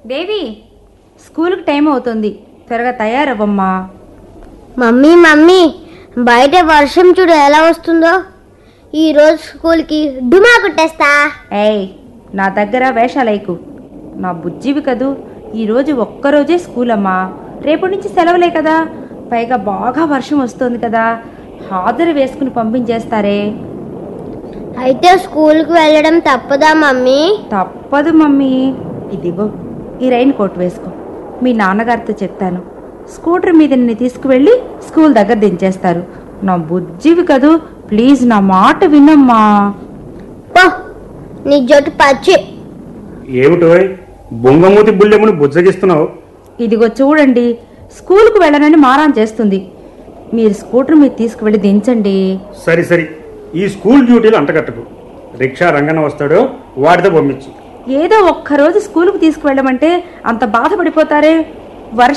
దేవి స్కూల్కి టైం అవుతుంది త్వరగా తయారవ్వమ్మా మమ్మీ మమ్మీ బయట వర్షం చూడు ఎలా వస్తుందో ఈ రోజు స్కూల్కి డుమా కొట్టేస్తా ఏయ్ నా దగ్గర వేషాలైకు నా బుజ్జివి కదూ ఈరోజు ఒక్కరోజే స్కూల్ అమ్మా రేపటి నుంచి సెలవులే కదా పైగా బాగా వర్షం వస్తుంది కదా హాజరు వేసుకుని పంపించేస్తారే అయితే స్కూల్కి వెళ్ళడం తప్పదా మమ్మీ తప్పదు మమ్మీ ఇదిగో ఈ రైన్ కోట్ వేసుకో మీ నాన్నగారితో చెప్తాను స్కూటర్ మీద నిన్ను తీసుకువెళ్ళి స్కూల్ దగ్గర దించేస్తారు నా బుజ్జివి కదూ ప్లీజ్ నా మాట వినమ్మా పో నీ జట్టు పచ్చి ఏమిటోయ్ బొంగమూతి బుల్లెముని బుజ్జగిస్తున్నావు ఇదిగో చూడండి స్కూల్కు వెళ్ళనని మారాన్ చేస్తుంది మీరు స్కూటర్ మీద తీసుకువెళ్ళి దించండి సరి సరి ఈ స్కూల్ డ్యూటీలు అంటగట్టకు రిక్షా రంగన వస్తాడో వాడితో పంపించు ఏదో ఒక్కరోజు స్కూల్కు తీసుకువెళ్ళమంటే అంత బాధపడిపోతారే వర్ష